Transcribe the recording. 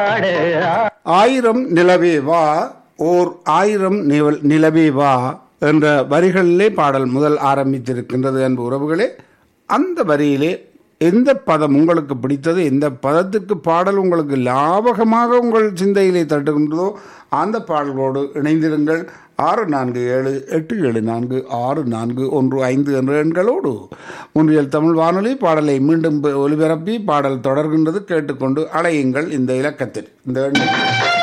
ஆயிரம் நிலவே வா ஓர் ஆயிரம் நிவல்- நிலவே வா என்ற வரிகளிலே பாடல் முதல் ஆரம்பித்திருக்கின்றது அன்பு உறவுகளே அந்த வரியிலே எந்த பதம் உங்களுக்கு பிடித்தது எந்த பதத்துக்கு பாடல் உங்களுக்கு லாபகமாக உங்கள் சிந்தையிலே தட்டுகின்றதோ அந்த பாடலோடு இணைந்திருங்கள் ஆறு நான்கு ஏழு எட்டு ஏழு நான்கு ஆறு நான்கு ஒன்று ஐந்து என்ற எண்களோடு முன்றியல் தமிழ் வானொலி பாடலை மீண்டும் ஒலிபரப்பி பாடல் தொடர்கின்றது கேட்டுக்கொண்டு அலையுங்கள் இந்த இலக்கத்தில் இந்த எண்ணில்